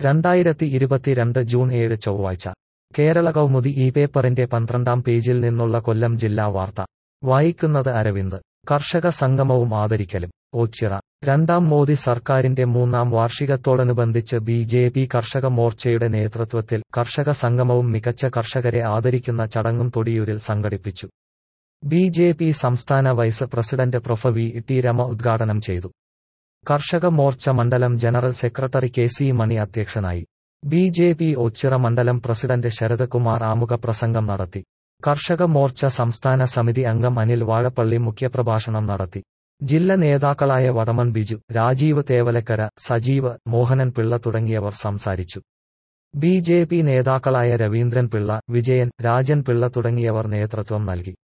രണ്ടായിരത്തി ഇരുപത്തിരണ്ട് ജൂൺ ഏഴ് ചൊവ്വാഴ്ച കേരള കൗമുദി ഈ പേപ്പറിന്റെ പന്ത്രണ്ടാം പേജിൽ നിന്നുള്ള കൊല്ലം ജില്ലാ വാർത്ത വായിക്കുന്നത് അരവിന്ദ് കർഷക സംഗമവും ആദരിക്കലും ഓച്ചിറ രണ്ടാം മോദി സർക്കാരിന്റെ മൂന്നാം വാർഷികത്തോടനുബന്ധിച്ച് ബി ജെ പി കർഷക മോർച്ചയുടെ നേതൃത്വത്തിൽ കർഷക സംഗമവും മികച്ച കർഷകരെ ആദരിക്കുന്ന ചടങ്ങും തൊടിയൂരിൽ സംഘടിപ്പിച്ചു ബി ജെ പി സംസ്ഥാന vice president prof V T Rama ഉദ്ഘാടനം ചെയ്തു കർഷക മോർച്ച മണ്ഡലം general secretary K C Mani അധ്യക്ഷനായി ബി ജെ പി ഒച്ചിറ മണ്ഡലം പ്രസിഡന്റ് ശരത് കുമാർ ആമുഖ പ്രസംഗം നടത്തി കർഷക മോർച്ച സംസ്ഥാന സമിതി അംഗം അനിൽ വാഴപ്പള്ളി മുഖ്യപ്രഭാഷണം നടത്തി ജില്ല നേതാക്കളായ വടമൺ ബിജു രാജീവ് തേവലക്കര സജീവ് മോഹനൻ പിള്ള തുടങ്ങിയവർ സംസാരിച്ചു ബി ജെ പി നേതാക്കളായ രവീന്ദ്രൻ പിള്ള വിജയൻ രാജൻ പിള്ള തുടങ്ങിയവർ നേതൃത്വം നൽകി